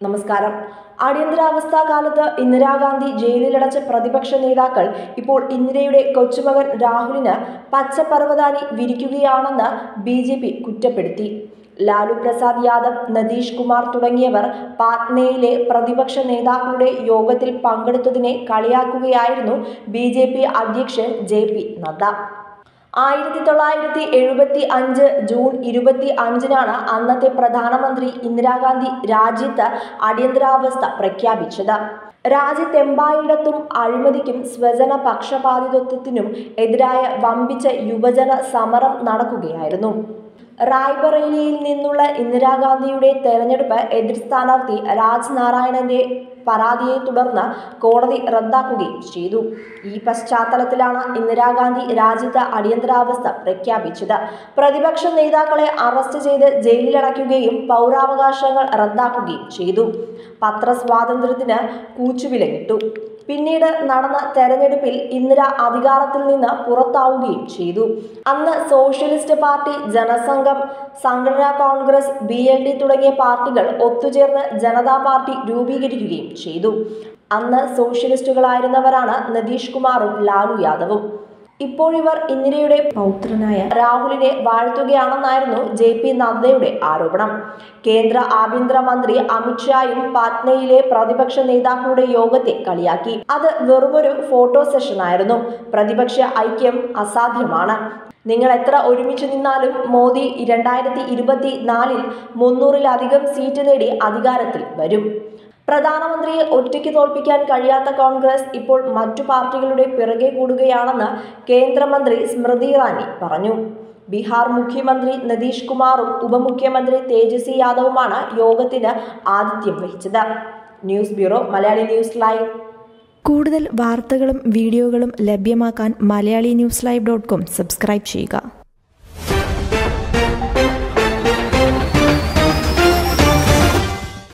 നമസ്കാരം അടിയന്തരാവസ്ഥാ കാലത്ത് ഇന്ദിരാഗാന്ധി ജയിലിലടച്ച പ്രതിപക്ഷ നേതാക്കൾ ഇപ്പോൾ ഇന്ദിരയുടെ കൊച്ചുമകൻ രാഹുലിന് പച്ചപ്പർവ്വതാനി വിരിക്കുകയാണെന്ന് ബി ജെ പി കുറ്റപ്പെടുത്തി ലാലു പ്രസാദ് യാദവ് നതീഷ് കുമാർ തുടങ്ങിയവർ പാറ്റ്നയിലെ പ്രതിപക്ഷ നേതാക്കളുടെ യോഗത്തിൽ പങ്കെടുത്തതിനെ കളിയാക്കുകയായിരുന്നു ബി ജെ പി അധ്യക്ഷൻ ജെ പി നദ്ദ ആയിരത്തി തൊള്ളായിരത്തി എഴുപത്തി അഞ്ച് ജൂൺ ഇരുപത്തി അഞ്ചിനാണ് അന്നത്തെ പ്രധാനമന്ത്രി ഇന്ദിരാഗാന്ധി രാജ്യത്ത് അടിയന്തരാവസ്ഥ പ്രഖ്യാപിച്ചത് രാജ്യത്തെമ്പായിടത്തും അഴിമതിക്കും സ്വജന പക്ഷപാതിത്വത്തിനും എതിരായ വമ്പിച്ച യുവജന സമരം നടക്കുകയായിരുന്നു റായ്ബറേലിയിൽ നിന്നുള്ള ഇന്ദിരാഗാന്ധിയുടെ തെരഞ്ഞെടുപ്പ് എതിർ സ്ഥാനാർത്ഥി രാജ് നാരായണന്റെ പരാതിയെ തുടർന്ന് കോടതി റദ്ദാക്കുകയും ചെയ്തു ഈ പശ്ചാത്തലത്തിലാണ് ഇന്ദിരാഗാന്ധി രാജ്യത്ത് അടിയന്തരാവസ്ഥ പ്രഖ്യാപിച്ചത് പ്രതിപക്ഷ നേതാക്കളെ അറസ്റ്റ് ചെയ്ത് ജയിലിലടയ്ക്കുകയും പൗരാവകാശങ്ങൾ റദ്ദാക്കുകയും ചെയ്തു പത്രസ്വാതന്ത്ര്യത്തിന് കൂച്ചുവിലങ്ങിട്ടു പിന്നീട് നടന്ന തെരഞ്ഞെടുപ്പിൽ ഇന്ദിര അധികാരത്തിൽ നിന്ന് പുറത്താവുകയും ചെയ്തു അന്ന് സോഷ്യലിസ്റ്റ് പാർട്ടി ജനസംഘം സംഘടനാ കോൺഗ്രസ് ബി എൽ ഡി തുടങ്ങിയ പാർട്ടികൾ ഒത്തുചേർന്ന് ജനതാ പാർട്ടി രൂപീകരിക്കുകയും ചെയ്തു അന്ന് സോഷ്യലിസ്റ്റുകളായിരുന്നവരാണ് നിതീഷ് കുമാറും ലാലു യാദവും ഇപ്പോഴിവർ ഇന്ദിരയുടെ പൗത്രനായ രാഹുലിനെ വാഴ്ത്തുകയാണെന്നായിരുന്നു ജെ പി നദ്ദയുടെ ആരോപണം കേന്ദ്ര ആഭ്യന്തരമന്ത്രി അമിത്ഷായും പാറ്റ്നയിലെ പ്രതിപക്ഷ നേതാക്കളുടെ യോഗത്തെ കളിയാക്കി അത് വെറുമൊരു ഫോട്ടോ സെഷനായിരുന്നു പ്രതിപക്ഷ ഐക്യം അസാധ്യമാണ് നിങ്ങൾ എത്ര ഒരുമിച്ച് നിന്നാലും മോദി രണ്ടായിരത്തി ഇരുപത്തി നാലിൽ മുന്നൂറിലധികം സീറ്റ് നേടി അധികാരത്തിൽ വരും പ്രധാനമന്ത്രിയെ ഒറ്റയ്ക്ക് തോൽപ്പിക്കാൻ കഴിയാത്ത കോൺഗ്രസ് ഇപ്പോൾ മറ്റു പാർട്ടികളുടെ പിറകെ കൂടുകയാണെന്ന് കേന്ദ്രമന്ത്രി സ്മൃതി ഇറാനി പറഞ്ഞു ബീഹാർ മുഖ്യമന്ത്രി നിതീഷ് കുമാറും ഉപമുഖ്യമന്ത്രി തേജസ്വി യാദവുമാണ് യോഗത്തിന് ആതിഥ്യം വഹിച്ചത് news bureau Malayali news live കൂടുതൽ വാർത്തകളും വീഡിയോകളും ലഭ്യമാക്കാൻ Malayali news live dot com subscribe ചെയ്യുക